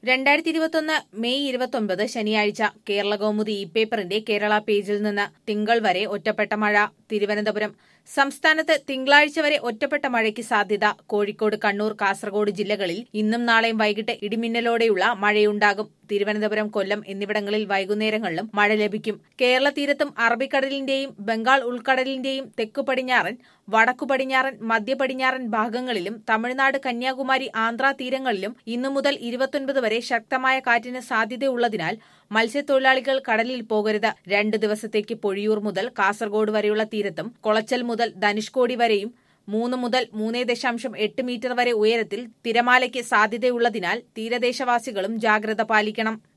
രണ്ടായിരത്തി ഇരുപത്തൊന്ന് മെയ് ഇരുപത്തൊൻപത് ശനിയാഴ്ച കേരള കൗമുദി ഇ പേപ്പറിന്റെ കേരള പേജിൽ നിന്ന് തിങ്കൾ വരെ ഒറ്റപ്പെട്ട മഴ തിരുവനന്തപുരം സംസ്ഥാനത്ത് തിങ്കളാഴ്ച വരെ ഒറ്റപ്പെട്ട മഴയ്ക്ക് സാധ്യത കോഴിക്കോട് കണ്ണൂർ കാസർഗോഡ് ജില്ലകളിൽ ഇന്നും നാളെയും വൈകിട്ട് ഇടിമിന്നലോടെയുള്ള മഴയുണ്ടാകും തിരുവനന്തപുരം കൊല്ലം എന്നിവിടങ്ങളിൽ വൈകുന്നേരങ്ങളിലും മഴ ലഭിക്കും കേരള തീരത്തും അറബിക്കടലിന്റെയും ബംഗാൾ ഉൾക്കടലിന്റെയും തെക്കു പടിഞ്ഞാറൻ വടക്കു പടിഞ്ഞാറൻ മധ്യ പടിഞ്ഞാറൻ ഭാഗങ്ങളിലും തമിഴ്നാട് കന്യാകുമാരി ആന്ധ്ര തീരങ്ങളിലും ഇന്നു മുതൽ ഇരുപത്തൊൻപത് വരെ ശക്തമായ കാറ്റിന് സാധ്യതയുള്ളതിനാൽ മത്സ്യത്തൊഴിലാളികൾ കടലിൽ പോകരുത് രണ്ട് ദിവസത്തേക്ക് പൊഴിയൂർ മുതൽ കാസർഗോഡ് വരെയുള്ള തീരത്തും കൊളച്ചൽ മുതൽ ധനുഷ്കോടി വരെയും മൂന്ന് മുതൽ മൂന്ന് ദശാംശം എട്ട് മീറ്റർ വരെ ഉയരത്തിൽ തിരമാലയ്ക്ക് സാധ്യതയുള്ളതിനാൽ തീരദേശവാസികളും ജാഗ്രത പാലിക്കണം